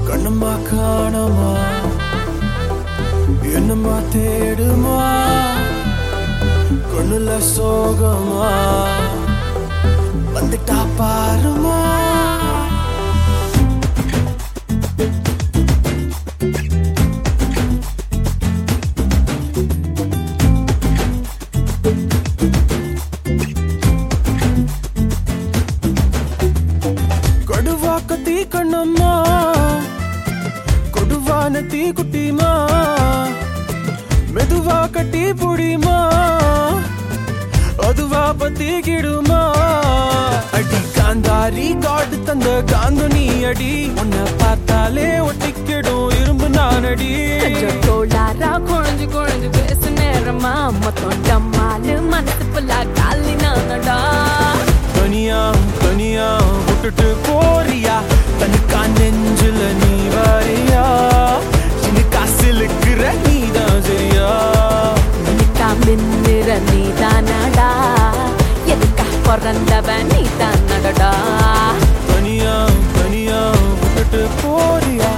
கண்ணம்மா காணமா என்னம்மா தேடுமா கண்ணுல சோகமா வந்துட்டா பாருமா கடுவா கத்தி கண்ணம்மா கொடுவான தீ குட்டிமா மெதுவா கட்டி புடிமா அதுவா பத்தி கிடுமா அடி காந்தாரி காடு தந்த காந்து நீ அடி உன்னை பார்த்தாலே ஒட்டிக்கிடும் இரும்பு நானடி கொஞ்சம் கோளாரா குழஞ்சு குழஞ்சு பேசு நேரமா மொத்தம் டம்மாலு மனசு புல்லா காலி நானடா தனியா தனியா விட்டுட்டு போறியா தனிக்கா நெஞ்சுல நீ வாரியா சின்ன காசில் இருக்கிற நீதான் சரியா நிக்கா மின்னிற நீ தானடா எதுக்கா பிறந்தவன் நீ தானடா தனியா தனியா விட்டுட்டு போறியா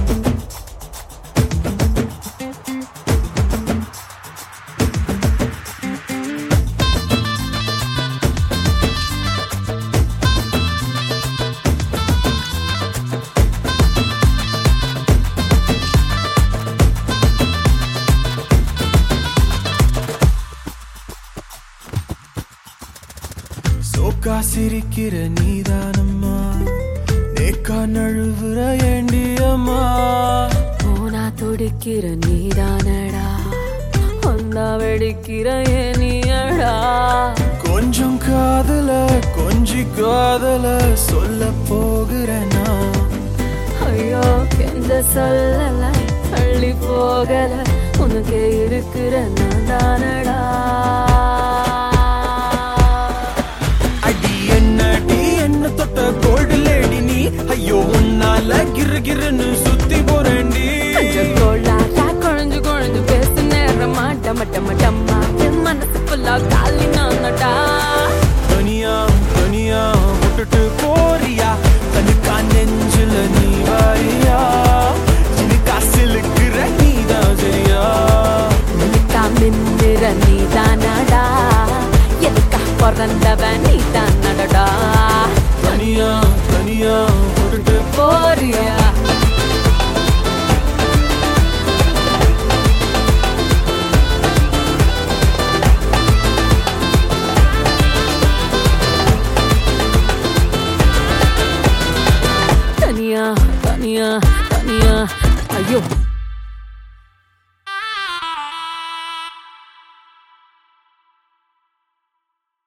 சோக்கா சிரிக்கிற நீதானம்மா நேக்கா நழுவுற ஏண்டியம்மா போனா துடிக்கிற நீ தானடா ஒன்னா வெடிக்கிற நீயடா கொஞ்சம் காதல கொஞ்சி காதல சொல்ல போகிறேனா ஐயோ கெஞ்ச சொல்லல தள்ளி போகல உனக்கே இருக்கிற நான் தானடா அடி என்னடி என்ன தொட்ட கோல்டு லேடி நீ ஐயோ உன்னால கிரு கிருன்னு சுத்தி போறேன்டி கொஞ்சம் கோளாரா குழஞ்சு குழஞ்சு பேசு நேரமா டம டம டம்மா என் மனசு ஃபுல்லா காலி நானடா தனியா தனியா விட்டுட்டு போறியா தனிக்கா நெஞ்சுல நீ வாரியா சின்ன காசில் இருக்கிற நீதான் சரியா நிக்கா மின்னிற நீ தானடா எதுக்கா பிறந்தவன் நீ தானடா தனியா தனியா விட்டுட்டு போறியா தனியா தனியா தனியா ஐயோ